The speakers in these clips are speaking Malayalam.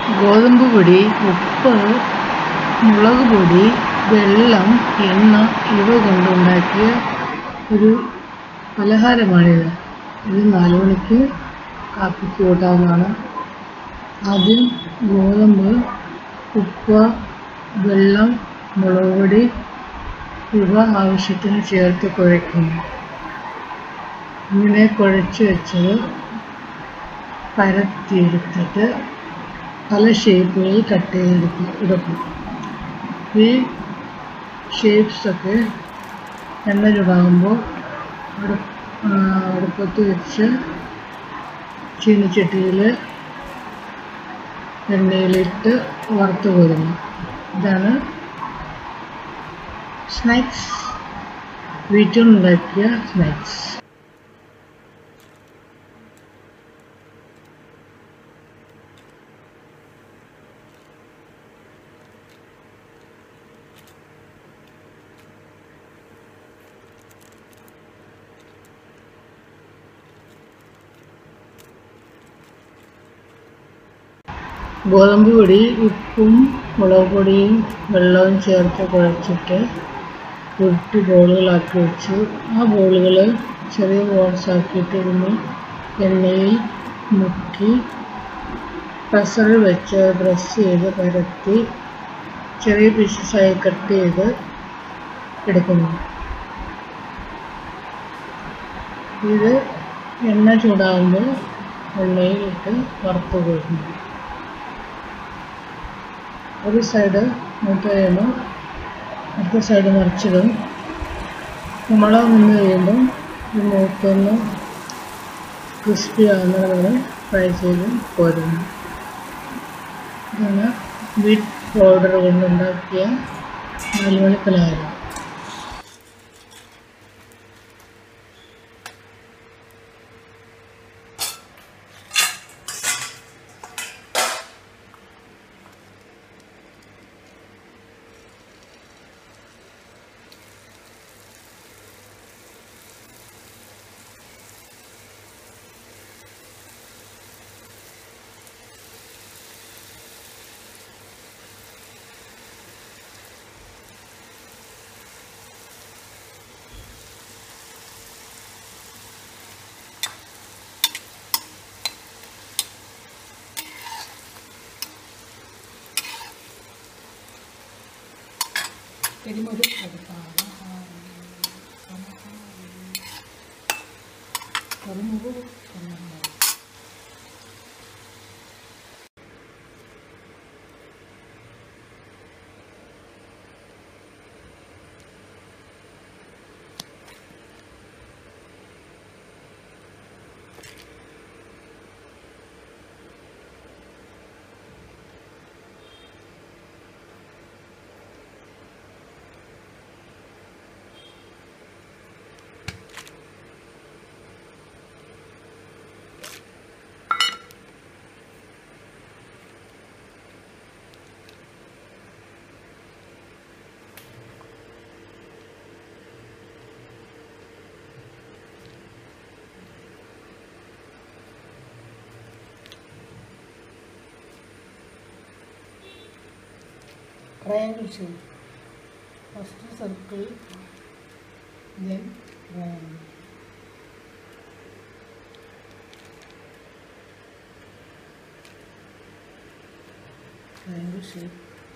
ഗോതമ്പ് പൊടി ഉപ്പ് മുളക് പൊടി വെള്ളം എണ്ണ ഇവ കൊണ്ടുണ്ടാക്കിയ ഒരു പലഹാരമാണിത് ഇത് നാല് മണിക്ക് കാപ്പിക്ക് കൂട്ടാവുന്നതാണ് ആദ്യം ഗോതമ്പ് ഉപ്പ് വെള്ളം മുളക് പൊടി ഇവ ആവശ്യത്തിന് ചേർത്ത് കുഴയ്ക്കുന്നു ഇങ്ങനെ കുഴച്ച് വെച്ചത് പരത്തിയെടുത്തിട്ട് പല ഷേപ്പുകളിൽ കട്ട് ചെയ്തെടുക്കും എടുക്കും ഈ ഷേപ്സൊക്കെ എണ്ണ ചൂടാകുമ്പോൾ അടു അടുപ്പത്ത് വെച്ച് ചീനിച്ചട്ടിയിൽ എണ്ണയിലിട്ട് വറുത്ത് കോരുന്നു ഇതാണ് സ്നാക്സ് വീട്ടിലുണ്ടാക്കിയ സ്നാക്സ് ഗോതമ്പ് പൊടി ഉപ്പും മുളക് പൊടിയും വെള്ളവും ചേർത്ത് കുഴച്ചിട്ട് ഉരുട്ടി ബോളുകളാക്കി വെച്ചു ആ ബോളുകൾ ചെറിയ ബോൾസ് ആക്കിയിട്ട് ഇതിന് എണ്ണയിൽ മുക്കി പ്രഷറിൽ വെച്ച് പ്രസ് ചെയ്ത് പരത്തി ചെറിയ പീസസായി കട്ട് ചെയ്ത് എടുക്കുന്നു ഇത് എണ്ണ ചൂടാകുമ്പോൾ എണ്ണയിലിട്ട് വറുത്ത് കൊടുക്കുന്നു ഒരു സൈഡ് മൂത്ത് കഴിയുമ്പോൾ അടുത്ത സൈഡ് മറിച്ചിടും മുളക് നിന്ന് കഴിയുമ്പം ഈ മൂത്തൊന്ന് ക്രിസ്പി ആകുന്നത് വരെ ഫ്രൈ ചെയ്ത് കോരുന്നു ഇതാണ് വീറ്റ് പൗഡർ കൊണ്ടുണ്ടാക്കിയ നാലുമണി പലഹാരം കരിമുരു എടുത്താണ് കരിമുരു എന്നുള്ളത് triangle shape. First circle, then triangle. Triangle shape.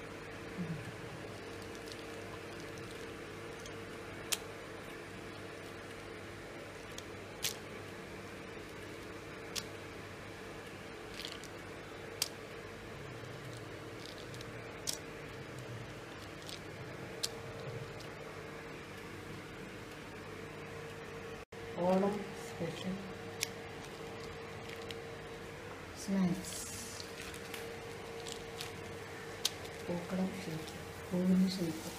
Onam special snacks പൂക്കളം ഷേപ്പ് പൂവിൻ്റെ ഷേപ്പ്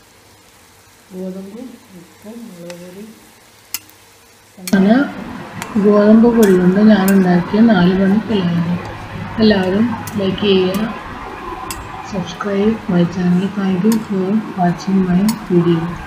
ഗോതമ്പും ഉപ്പും മുളക് പൊടി ആണ് ഗോതമ്പ് പൊടി കൊണ്ട് ഞാൻ ഉണ്ടാക്കിയ നാല് മണി പലഹാരം എല്ലാവരും ലൈക്ക് ചെയ്യുക subscribe my channel thank you for watching my video